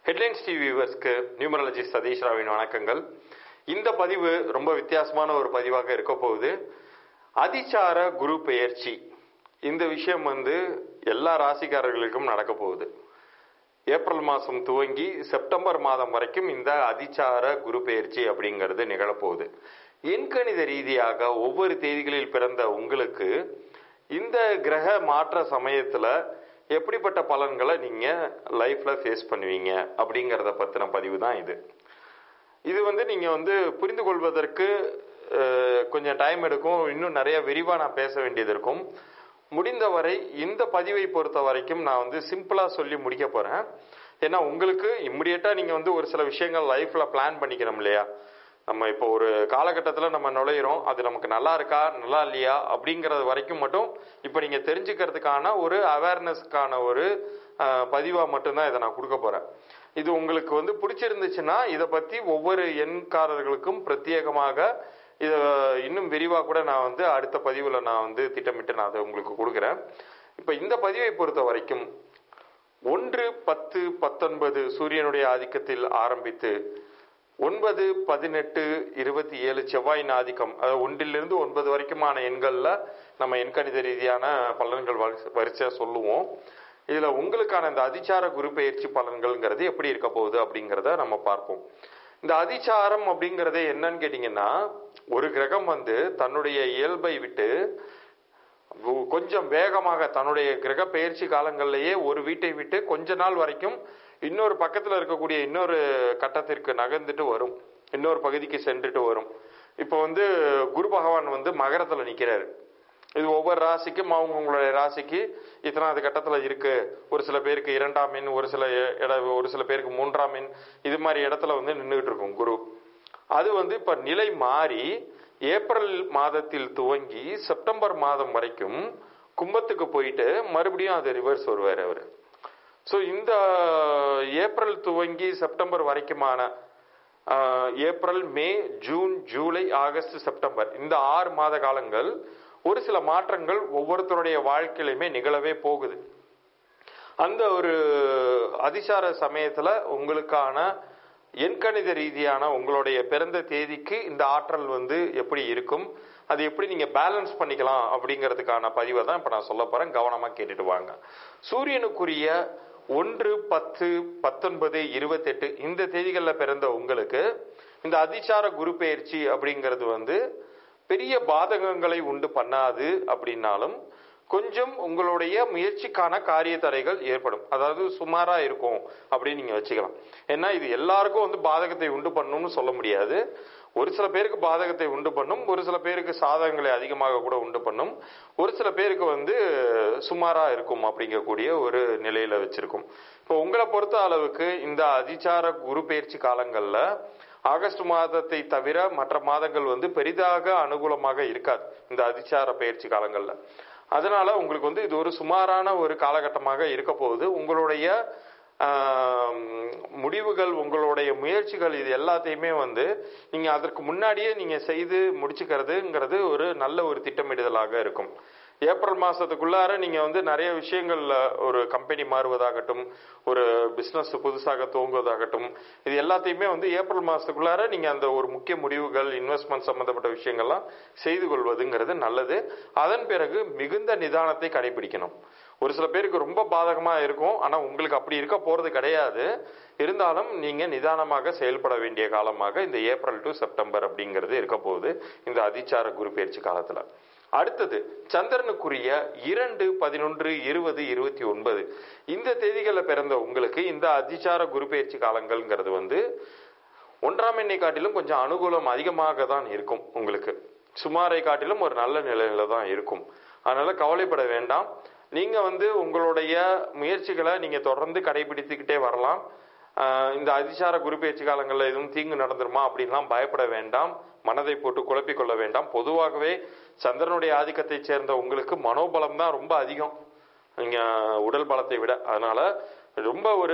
headlines TV வியூவர்ஸ்க்கு numerology Sathish ராவின் வணக்கங்கள் இந்த பதிவு ரொம்ப வித்தியாசமான ஒரு பதிவாக இருக்க போகுது அதிச்சார குரு பெயர்ச்சி இந்த விஷயம் வந்து எல்லா ராசிக்காரர்களுக்கும் நடக்க போகுது ஏப்ரல் மாதம் துவங்கி செப்டம்பர் மாதம் வரைக்கும் இந்த அதிச்சார குரு பெயர்ச்சி அப்படிங்கிறது நிகழப்போகுது எண்கணித ரீதியாக ஒவ்வொரு தேதிகளில் பிறந்த உங்களுக்கு இந்த கிரக மாற்ற சமயத்துல எப்படிப்பட்ட பலன்களை நீங்க லைஃப்ல ஃபேஸ் பண்ணுவீங்க அப்படிங்கிறத பத்தின பதிவு தான் இது இது வந்து நீங்க வந்து புரிந்து கொள்வதற்கு அஹ், கொஞ்சம் டைம் எடுக்கும் இன்னும் நிறைய விரிவா நான் பேச வேண்டியது இருக்கும் முடிந்தவரை இந்த பதிவை பொறுத்த வரைக்கும் நான் வந்து சிம்பிளா சொல்லி முடிக்க போறேன் ஏன்னா உங்களுக்கு இம்மிடியட்டா நீங்க வந்து ஒரு சில விஷயங்கள் லைஃப்ல பிளான் பண்ணிக்கணும் இல்லையா நம்ம இப்போ ஒரு காலகட்டத்தில் நம்ம நுழையிறோம் அது நமக்கு நல்லா இருக்கா நல்லா இல்லையா அப்படிங்கிறது வரைக்கும் மட்டும் இப்போ நீங்கள் தெரிஞ்சுக்கிறதுக்கான ஒரு அவேர்னஸ்க்கான ஒரு பதிவாக மட்டும்தான் இதை நான் கொடுக்க போகிறேன் இது உங்களுக்கு வந்து பிடிச்சிருந்துச்சுன்னா இதை பற்றி ஒவ்வொரு எண்காரர்களுக்கும் பிரத்யேகமாக இதை இன்னும் விரிவாக கூட நான் வந்து அடுத்த பதிவில் நான் வந்து திட்டமிட்டு நான் அதை உங்களுக்கு கொடுக்குறேன் இப்போ இந்த பதிவை பொறுத்த வரைக்கும் ஒன்று பத்து பத்தொன்பது சூரியனுடைய ஆதிக்கத்தில் ஆரம்பித்து ஒன்பது பதினெட்டு இருபத்தி ஏழு செவ்வாயின் ஆதிக்கம் அதாவது ஒன்றிலிருந்து ஒன்பது வரைக்குமான எண்களில் நம்ம எண்கணித ரீதியான பலன்கள் வரிசை- வரிசையா சொல்லுவோம் இதுல உங்களுக்கான இந்த அதிச்சார குரு பெயர்ச்சி பலன்கள்ங்கிறது எப்படி இருக்க போகுது அப்படிங்கிறத நம்ம பார்ப்போம் இந்த அதிச்சாரம் அப்படிங்கறதே என்னன்னு கேட்டீங்கன்னா ஒரு கிரகம் வந்து தன்னுடைய இயல்பை விட்டு உ- கொஞ்சம் வேகமாக தன்னுடைய கிரக பெயர்ச்சி காலங்களிலேயே ஒரு வீட்டை விட்டு கொஞ்ச நாள் வரைக்கும் இன்னொரு பக்கத்துல இருக்கக்கூடிய இன்னொரு கட்டத்திற்கு நகர்ந்துட்டு வரும் இன்னொரு பகுதிக்கு சென்றுட்டு வரும் இப்போ வந்து குரு பகவான் வந்து மகரத்துல நிக்கிறாரு இது ஒவ்வொரு ராசிக்கும் அவங்கவுங்களுடைய ராசிக்கு இத்தனாவது கட்டத்துல இருக்கு ஒரு சில பேருக்கு இரண்டாம் எண் ஒரு சில இ- இட ஒரு சில பேருக்கு மூன்றாம் எண் இது மாதிரி இடத்துல வந்து நின்றுட்டு இருக்கும் குரு அது வந்து இப்ப நிலை மாறி ஏப்ரல் மாதத்தில் துவங்கி செப்டம்பர் மாதம் வரைக்கும் கும்பத்துக்கு போயிட்டு மறுபடியும் அது ரிவர்ஸ் வருவார் அவர் ஸோ இந்த ஏப்ரல் துவங்கி செப்டம்பர் வரைக்குமான ஆஹ், April May June July August September இந்த ஆறு மாத காலங்கள் ஒரு சில மாற்றங்கள் ஒவ்வொருத்தருடைய வாழ்க்கையிலுமே நிகழவே போகுது அந்த ஒரு அதிசார சமயத்துல உங்களுக்கான எண்கணித ரீதியான உங்களுடைய பிறந்த தேதிக்கு இந்த ஆற்றல் வந்து எப்படி இருக்கும் அது எப்படி நீங்க பேலன்ஸ் பண்ணிக்கலாம் அப்படிங்கிறதுக்கான பதிவை தான் இப்ப நான் சொல்ல போறேன் கவனமா கேட்டுட்டு வாங்க சூரியனுக்குரிய ஒன்று பத்து பத்தொன்பது இருபத்தெட்டு இந்த தேதிகளில் பிறந்த உங்களுக்கு இந்த அதிசார குரு பெயர்ச்சி அப்படிங்கிறது வந்து பெரிய பாதகங்களை உண்டு பண்ணாது அப்படின்னாலும் கொஞ்சம் உங்களுடைய முயற்சிக்கான காரிய தடைகள் ஏற்படும் அதாவது சுமாரா இருக்கும் அப்படின்னு நீங்க வச்சுக்கலாம் ஏன்னா இது எல்லாருக்கும் வந்து பாதகத்தை உண்டு பண்ணணும்னு சொல்ல முடியாது ஒரு சில பேருக்கு பாதகத்தை உண்டு பண்ணும் ஒரு சில பேருக்கு சாதகங்களை அதிகமாக கூட உண்டு பண்ணும் ஒரு சில பேருக்கு வந்து சுமாரா இருக்கும் அப்படிங்கக்கூடிய ஒரு நிலையில வச்சிருக்கும் இப்போ உங்களை பொறுத்த அளவுக்கு இந்த அதிச்சார குரு பயிற்சி காலங்கள்ல ஆகஸ்ட் மாதத்தை தவிர மற்ற மாதங்கள் வந்து பெரிதாக அனுகூலமாக இருக்காது இந்த அதிச்சார பயிற்சி காலங்கள்ல அதனால உங்களுக்கு வந்து இது ஒரு சுமாரான ஒரு காலகட்டமாக இருக்க போகுது உங்களுடைய ஆம், முடிவுகள் உங்களுடைய முயற்சிகள் இது எல்லாத்தையுமே வந்து நீங்க அதற்கு முன்னாடியே நீங்க செய்து முடிச்சுக்கிறதுங்கிறது ஒரு நல்ல ஒரு திட்டமிடுதலாக இருக்கும் ஏப்ரல் மாசத்துக்குள்ளார நீங்க வந்து நிறைய விஷயங்கள்ல ஒரு கம்பெனி மாறுவதாகட்டும் ஒரு பிசினஸ் புதுசாக துவங்குவதாகட்டும் இது எல்லாத்தையுமே வந்து ஏப்ரல் மாசத்துக்குள்ளார நீங்க அந்த ஒரு முக்கிய முடிவுகள் இன்வெஸ்ட்மெண்ட் சம்பந்தப்பட்ட விஷயங்கள்லாம் செய்து கொள்வதுங்கிறது நல்லது அதன் பிறகு மிகுந்த நிதானத்தை கடைபிடிக்கணும் ஒரு சில பேருக்கு ரொம்ப பாதகமா இருக்கும் ஆனா உங்களுக்கு அப்படி இருக்க போறது கிடையாது இருந்தாலும் நீங்க நிதானமாக செயல்பட வேண்டிய காலமாக இந்த ஏப்ரல் டு செப்டம்பர் அப்படிங்கிறது இருக்க போகுது இந்த அதிச்சார குரு பயிற்சி காலத்துல அடுத்தது சந்திரனுக்குரிய இரண்டு பதினொன்று இருபது இருபத்தி ஒன்பது இந்த தேதிகளில் பிறந்த உங்களுக்கு இந்த அதிச்சார குரு பயிற்சி காலங்கள்ங்கிறது வந்து ஒன்றாம் எண்ணை காட்டிலும் கொஞ்சம் அனுகூலம் அதிகமாக தான் இருக்கும் உங்களுக்கு சுமாரை காட்டிலும் ஒரு நல்ல நிலையில தான் இருக்கும் அதனால கவலைப்பட வேண்டாம் நீங்க வந்து உங்களுடைய முயற்சிகளை நீங்க தொடர்ந்து கடைபிடித்துக்கிட்டே வரலாம் ஆஹ் இந்த அதிசார குரு பயிற்சி காலங்களில் எதுவும் தீங்கு நடந்துருமா அப்படின்லாம் பயப்பட வேண்டாம் மனதை போட்டு குழப்பிக் கொள்ள வேண்டாம் பொதுவாகவே சந்திரனுடைய ஆதிக்கத்தை சேர்ந்த உங்களுக்கு மனோபலம் தான் ரொம்ப அதிகம் நீங்க உடல் பலத்தை விட அதனால ரொம்ப ஒரு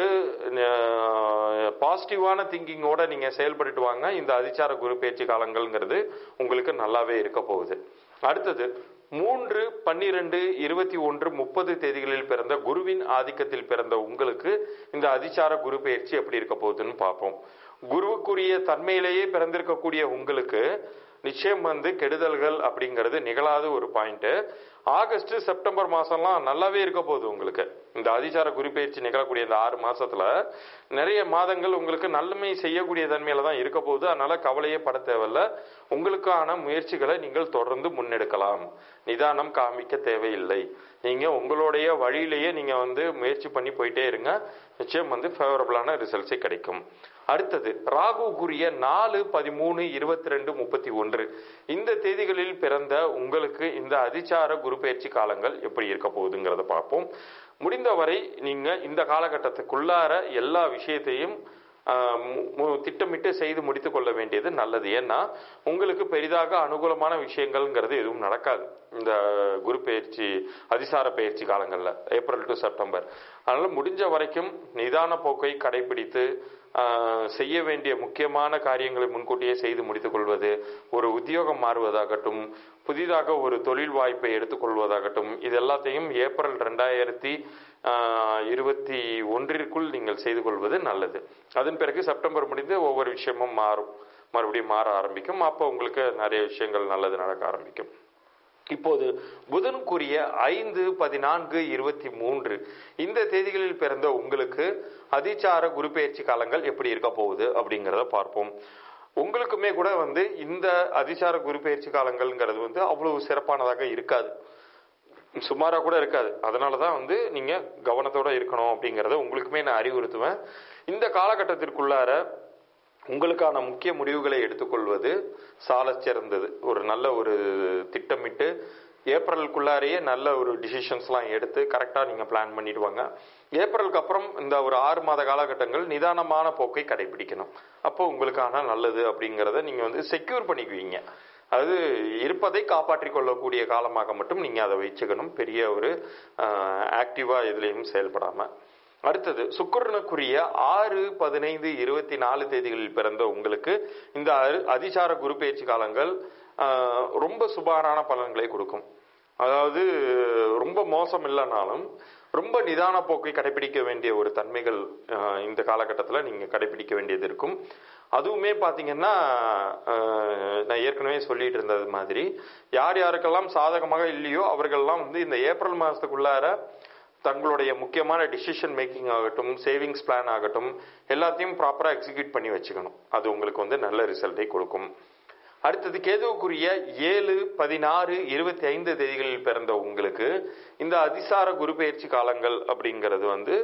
பாசிட்டிவான திங்கிங்கோட நீங்க செயல்பட்டுட்டு வாங்க இந்த அதிச்சார குரு பயிற்சி காலங்கள்ங்கிறது உங்களுக்கு நல்லாவே இருக்க போகுது அடுத்தது மூன்று பன்னிரண்டு இருபத்தி ஒன்று முப்பது தேதிகளில் பிறந்த குருவின் ஆதிக்கத்தில் பிறந்த உங்களுக்கு இந்த அதிசார குரு பயிற்சி எப்படி இருக்க போகுதுன்னு பார்ப்போம் குருவுக்குரிய தன்மையிலேயே பிறந்திருக்கக்கூடிய உங்களுக்கு நிச்சயம் வந்து கெடுதல்கள் அப்படிங்கிறது நிகழாத ஒரு பாயிண்ட் ஆகஸ்ட் செப்டம்பர் மாசம்லாம் நல்லாவே இருக்க போகுது உங்களுக்கு இந்த அதிசார குறிப்பெயர்ச்சி நிகழக்கூடிய இந்த ஆறு மாசத்துல நிறைய மாதங்கள் உங்களுக்கு நன்மை செய்யக்கூடிய தன்மையில தான் இருக்க போகுது அதனால கவலையே பட தேவையில்ல உங்களுக்கான முயற்சிகளை நீங்கள் தொடர்ந்து முன்னெடுக்கலாம் நிதானம் காமிக்க தேவையில்லை நீங்க உங்களுடைய வழியிலேயே நீங்க வந்து முயற்சி பண்ணி போயிட்டே இருங்க நிச்சயம் வந்து ஃபேவரபிளான ரிசல்ட்ஸே கிடைக்கும் அடுத்தது ராகுக்குரிய நாலு பதிமூணு இருபத்தி ரெண்டு முப்பத்தி ஒன்று இந்த தேதிகளில் பிறந்த உங்களுக்கு இந்த அதிசார குரு பயிற்சி காலங்கள் எப்படி இருக்க போகுதுங்கிறத பார்ப்போம் முடிந்தவரை நீங்க இந்த காலகட்டத்துக்குள்ளார எல்லா விஷயத்தையும் ஆஹ், மு- மு- திட்டமிட்டு செய்து முடித்து கொள்ள வேண்டியது நல்லது ஏன்னா உங்களுக்கு பெரிதாக அனுகூலமான விஷயங்கள்ங்கிறது எதுவும் நடக்காது இந்த குரு பயிற்சி அதிசார பயிற்சி காலங்களில் ஏப்ரல் டு செப்டம்பர் அதனால முடிஞ்ச வரைக்கும் நிதான போக்கை கடைபிடித்து ஆஹ், செய்ய வேண்டிய முக்கியமான காரியங்களை முன்கூட்டியே செய்து முடித்துக் கொள்வது ஒரு உத்தியோகம் மாறுவதாகட்டும் புதிதாக ஒரு தொழில் வாய்ப்பை எடுத்துக்கொள்வதாகட்டும் இது எல்லாத்தையும் ஏப்ரல் ரெண்டாயிரத்தி இருபத்தி ஒன்றிற்குள் நீங்கள் செய்து கொள்வது நல்லது அதன் பிறகு செப்டம்பர் முடிந்து ஒவ்வொரு விஷயமும் மாறும் மறுபடியும் மாற ஆரம்பிக்கும் அப்போ உங்களுக்கு நிறைய விஷயங்கள் நல்லது நடக்க ஆரம்பிக்கும் இப்போது புதனுக்குரிய ஐந்து பதினான்கு இருபத்தி மூன்று இந்த தேதிகளில் பிறந்த உங்களுக்கு அதிசார குரு பெயர்ச்சி காலங்கள் எப்படி இருக்க போகுது அப்படிங்கிறத பார்ப்போம் உங்களுக்குமே கூட வந்து இந்த அதிசார குரு பெயர்ச்சி காலங்கள்ங்கிறது வந்து அவ்வளவு சிறப்பானதாக இருக்காது சுமாரா கூட இருக்காது அதனால தான் வந்து நீங்க கவனத்தோட இருக்கணும் அப்படிங்கறத உங்களுக்குமே நான் அறிவுறுத்துவேன் இந்த காலகட்டத்திற்குள்ளார உங்களுக்கான முக்கிய முடிவுகளை எடுத்துக்கொள்வது சாலச் சிறந்தது ஒரு நல்ல ஒரு திட்டமிட்டு ஏப்ரலுக்குள்ளாரையே நல்ல ஒரு டிசிஷன்ஸ்லாம் எடுத்து கரெக்டாக நீங்கள் பிளான் பண்ணிடுவாங்க ஏப்ரலுக்கு அப்புறம் இந்த ஒரு ஆறு மாத காலகட்டங்கள் நிதானமான போக்கை கடைபிடிக்கணும் அப்போ உங்களுக்கான நல்லது அப்படிங்கிறத நீங்கள் வந்து செக்யூர் பண்ணிக்குவீங்க அது இருப்பதை காப்பாற்றிக் கொள்ளக்கூடிய காலமாக மட்டும் நீங்கள் அதை வச்சுக்கணும் பெரிய ஒரு ஆக்டிவாக எதுலேயும் செயல்படாமல் அடுத்தது சுக்கிரனுக்குரிய ஆறு பதினைந்து இருபத்தி நாலு தேதிகளில் பிறந்த உங்களுக்கு இந்த அரு- அதிசார குரு பயிற்சி காலங்கள் ஆஹ், ரொம்ப சுமாரான பலன்களை கொடுக்கும் அதாவது ரொம்ப மோசம் இல்லைனாலும் ரொம்ப நிதான போக்கை கடைபிடிக்க வேண்டிய ஒரு தன்மைகள் ஆஹ், இந்த காலகட்டத்தில் நீங்கள் கடைபிடிக்க வேண்டியது இருக்கும் அதுவுமே பார்த்தீங்கன்னா ஆஹ், நான் ஏற்கனவே சொல்லிட்டு இருந்தது மாதிரி யார் யாருக்கெல்லாம் சாதகமாக இல்லையோ அவர்கள்லாம் வந்து இந்த ஏப்ரல் மாதத்துக்குள்ளார தங்களுடைய முக்கியமான டிசிஷன் மேக்கிங் ஆகட்டும் சேவிங்ஸ் பிளான் ஆகட்டும் எல்லாத்தையும் ப்ராப்பராக எக்ஸிக்யூட் பண்ணி வச்சுக்கணும் அது உங்களுக்கு வந்து நல்ல ரிசல்ட்டை கொடுக்கும் அடுத்தது கேதுவுக்குரிய ஏழு பதினாறு இருபத்தி ஐந்து தேதிகளில் பிறந்த உங்களுக்கு இந்த அதிசார குரு பெயர்ச்சி காலங்கள் அப்படிங்கிறது வந்து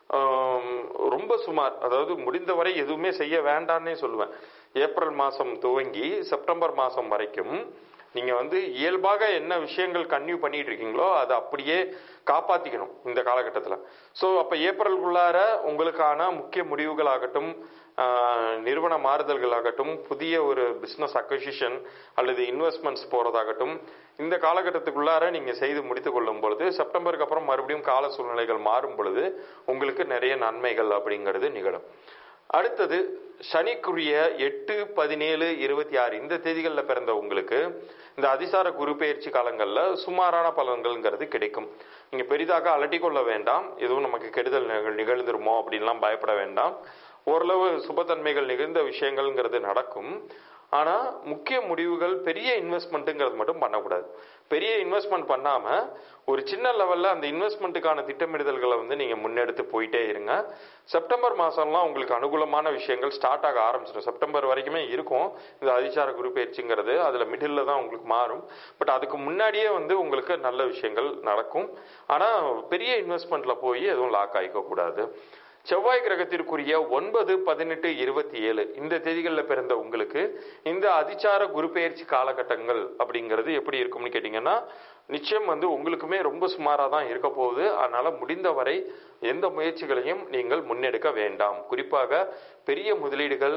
ஆம், ரொம்ப சுமார் அதாவது முடிந்தவரை எதுவுமே செய்ய வேண்டாம்னே சொல்லுவேன் ஏப்ரல் மாதம் துவங்கி செப்டம்பர் மாதம் வரைக்கும் நீங்க வந்து இயல்பாக என்ன விஷயங்கள் கன்டினியூ பண்ணிட்டு இருக்கீங்களோ அதை அப்படியே காப்பாத்திக்கணும் இந்த காலகட்டத்தில் ஸோ அப்போ ஏப்ரலுக்குள்ளார உங்களுக்கான முக்கிய முடிவுகளாகட்டும் ஆஹ், நிறுவன மாறுதல்களாகட்டும் புதிய ஒரு பிஸ்னஸ் அக்விசிஷன் அல்லது இன்வெஸ்ட்மெண்ட்ஸ் போறதாகட்டும் இந்த காலகட்டத்துக்குள்ளார நீங்க செய்து முடித்து கொள்ளும் பொழுது செப்டம்பருக்கு அப்புறம் மறுபடியும் கால சூழ்நிலைகள் மாறும் பொழுது உங்களுக்கு நிறைய நன்மைகள் அப்படிங்கிறது நிகழும் அடுத்தது சனிக்குரிய எட்டு பதினேழு இருபத்தி ஆறு இந்த தேதிகளில் பிறந்த உங்களுக்கு இந்த அதிசார குரு பெயர்ச்சி காலங்களில் சுமாரான பலன்கள்ங்கிறது கிடைக்கும் நீங்க பெரிதாக அலட்டிக் கொள்ள வேண்டாம் எதுவும் நமக்கு கெடுதல் நிகழ் நிகழ்ந்துருமோ அப்படின்லாம் பயப்பட வேண்டாம் ஓரளவு சுபத்தன்மைகள் நிகழ்ந்த விஷயங்கள்ங்கிறது நடக்கும் ஆனா முக்கிய முடிவுகள் பெரிய இன்வெஸ்ட்மெண்ட்டுங்கிறது மட்டும் பண்ணக்கூடாது பெரிய இன்வெஸ்ட்மெண்ட் பண்ணாம ஒரு சின்ன லெவல்ல அந்த இன்வெஸ்ட்மெண்ட்டுக்கான திட்டமிடுதல்களை வந்து நீங்க முன்னெடுத்து போயிட்டே இருங்க செப்டம்பர் மாசம்லாம் உங்களுக்கு அனுகூலமான விஷயங்கள் ஸ்டார்ட் ஆக ஆரம்பிச்சிடும் செப்டம்பர் வரைக்குமே இருக்கும் இந்த அதிசார குரு பயிற்சிங்கிறது அதுல மிடில் தான் உங்களுக்கு மாறும் பட் அதுக்கு முன்னாடியே வந்து உங்களுக்கு நல்ல விஷயங்கள் நடக்கும் ஆனா பெரிய இன்வெஸ்ட்மெண்ட்ல போய் எதுவும் லாக் ஆகிக்க கூடாது செவ்வாய் கிரகத்திற்குரிய ஒன்பது பதினெட்டு இருபத்தி ஏழு இந்த தேதிகளில் பிறந்த உங்களுக்கு இந்த அதிசார குரு பெயர்ச்சி காலகட்டங்கள் அப்படிங்கிறது எப்படி இருக்கும்னு கேட்டிங்கன்னா நிச்சயம் வந்து உங்களுக்குமே ரொம்ப சுமாராக தான் இருக்க போகுது அதனால முடிந்தவரை எந்த முயற்சிகளையும் நீங்கள் முன்னெடுக்க வேண்டாம் குறிப்பாக பெரிய முதலீடுகள்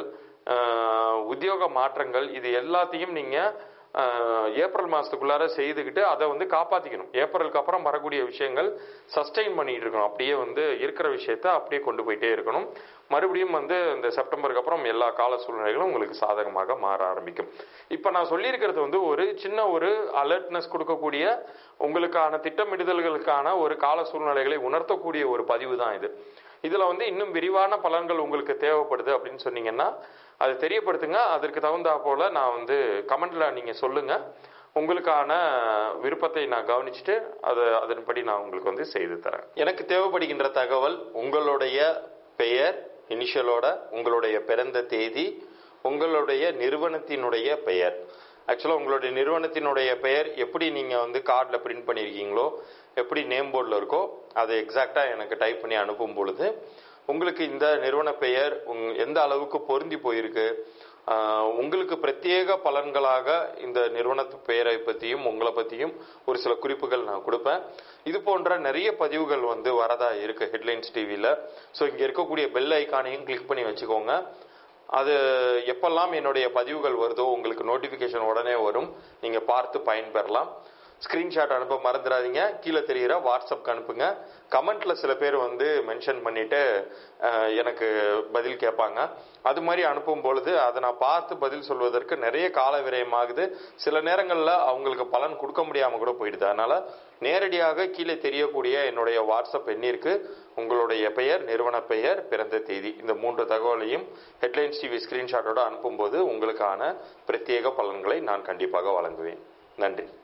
ஆஹ், உத்தியோக மாற்றங்கள் இது எல்லாத்தையும் நீங்கள் ஆஹ், ஏப்ரல் மாதத்துக்குள்ளார செய்துக்கிட்டு அதை வந்து காப்பாற்றிக்கணும் ஏப்ரலுக்கு அப்புறம் வரக்கூடிய விஷயங்கள் சஸ்டெயின் பண்ணிட்டு இருக்கணும் அப்படியே வந்து இருக்கிற விஷயத்த அப்படியே கொண்டு போயிட்டே இருக்கணும் மறுபடியும் வந்து இந்த செப்டம்பருக்கு அப்புறம் எல்லா கால சூழ்நிலைகளும் உங்களுக்கு சாதகமாக மாற ஆரம்பிக்கும் இப்போ நான் சொல்லியிருக்கிறது வந்து ஒரு சின்ன ஒரு அலர்ட்னஸ் கொடுக்கக்கூடிய உங்களுக்கான திட்டமிடுதல்களுக்கான ஒரு கால சூழ்நிலைகளை உணர்த்தக்கூடிய ஒரு பதிவு தான் இது இதுல வந்து இன்னும் விரிவான பலன்கள் உங்களுக்கு தேவைப்படுது அப்படின்னு சொன்னீங்கன்னா அதை தெரியப்படுத்துங்க அதற்கு தகுந்தா போல நான் வந்து கமெண்ட்ல நீங்க சொல்லுங்க உங்களுக்கான விருப்பத்தை நான் கவனிச்சுட்டு அதை அதன்படி நான் உங்களுக்கு வந்து செய்து தரேன் எனக்கு தேவைப்படுகின்ற தகவல் உங்களுடைய பெயர் இனிஷியலோட உங்களுடைய பிறந்த தேதி உங்களுடைய நிறுவனத்தினுடைய பெயர் ஆக்சுவலாக உங்களுடைய நிறுவனத்தினுடைய பெயர் எப்படி நீங்கள் வந்து கார்டில் பிரிண்ட் பண்ணியிருக்கீங்களோ எப்படி நேம் போர்டில் இருக்கோ அதை எக்ஸாக்டாக எனக்கு டைப் பண்ணி அனுப்பும் பொழுது உங்களுக்கு இந்த நிறுவன பெயர் உங் எந்த அளவுக்கு பொருந்தி போயிருக்கு ஆஹ் உங்களுக்கு பிரத்யேக பலன்களாக இந்த நிறுவனத்து பெயரை பற்றியும் உங்களை பற்றியும் ஒரு சில குறிப்புகள் நான் கொடுப்பேன் இது போன்ற நிறைய பதிவுகள் வந்து வரதா இருக்கு ஹெட்லைன்ஸ் டிவியில் ஸோ இங்கே இருக்கக்கூடிய பெல் ஐக்கானையும் கிளிக் பண்ணி வச்சுக்கோங்க அது எப்பெல்லாம் என்னுடைய பதிவுகள் வருதோ உங்களுக்கு நோட்டிஃபிகேஷன் உடனே வரும் நீங்கள் பார்த்து பயன்பெறலாம் ஸ்க்ரீன்ஷாட் அனுப்ப மறந்துடாதீங்க கீழே தெரிகிற வாட்ஸ்அப்க்கு அனுப்புங்க கமெண்ட்ல சில பேர் வந்து மென்ஷன் பண்ணிட்டு அஹ், எனக்கு பதில் கேட்பாங்க அது மாதிரி அனுப்பும் பொழுது அதை நான் பார்த்து பதில் சொல்வதற்கு நிறைய கால விரயமாகுது சில நேரங்களில் அவங்களுக்கு பலன் கொடுக்க முடியாமல் கூட போயிடுது அதனால நேரடியாக கீழே தெரியக்கூடிய என்னுடைய வாட்ஸ்அப் எண்ணிற்கு உங்களுடைய பெயர் நிறுவன பெயர் பிறந்த தேதி இந்த மூன்று தகவலையும் ஹெட்லைன்ஸ் டிவி ஸ்கிரீன்ஷாட்டோட அனுப்பும்போது உங்களுக்கான பிரத்யேக பலன்களை நான் கண்டிப்பாக வழங்குவேன் நன்றி